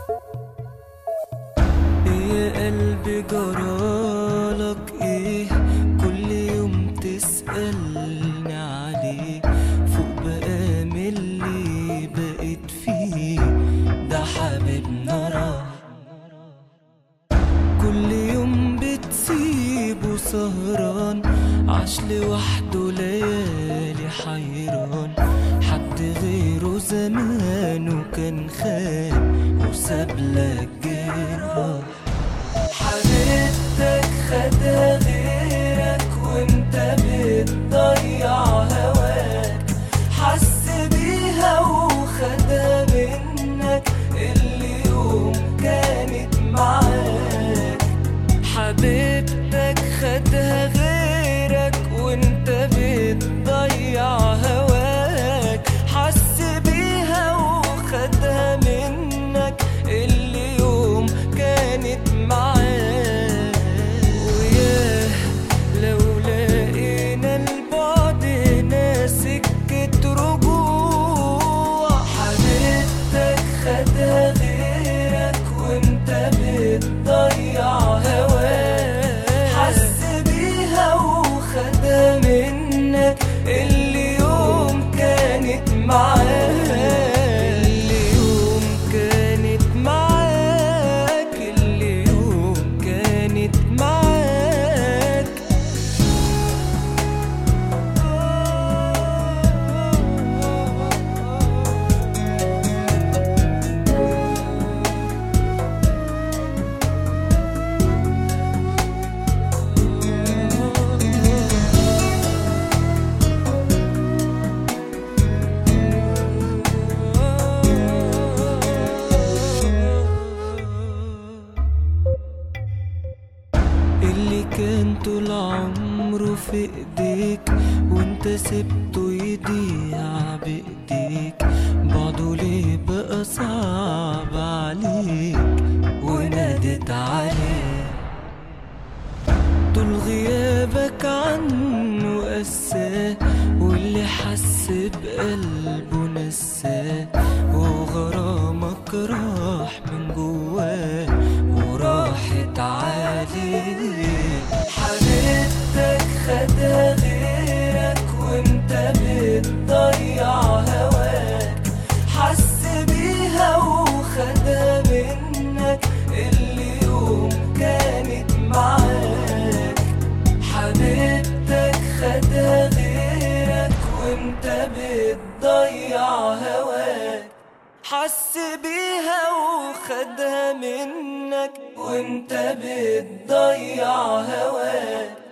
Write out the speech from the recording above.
يا قلبي جرالك ايه كل يوم تسألني عليه فوق بقى من اللي بقيت فيه ده حبيبنا راح كل يوم بتسيبه سهران عاش لوحده ليالي حيران حد غيره زمانه كان خان وسابلك جراح حبيبتك خدها غيرك وانت بتضيع هواك حس بيها وخدها منك اللي يوم كانت معاك حبيبتك خدها غيرك وانت بتضيع هواك حس بيها وخدها منك اللي يوم كانت معاك وياه لو لقينا البعد هنا سكة رجوع حبيبتك خدها غيرك وانت بتضيع هواك حس بيها وخدها منك اللي يوم كانت معاك اللي يوم كانت معاك اللي يوم كانت معاك اللي كان طول عمره في ايديك وانت سبته يضيع بايديك بعده ليه بقى صعب عليك ونادت عليه طول غيابك عنه قساه واللي حس بقلبه نساه وغرامك راح من جواه وراحت عليه حبيبتك خدها غيرك وانت بتضيع هواك حس بيها وخدها منك اللي يوم كانت معاك حبيبتك خدها غيرك وانت بتضيع هواك حس بيها وخدها منك وانت بتضيع هواك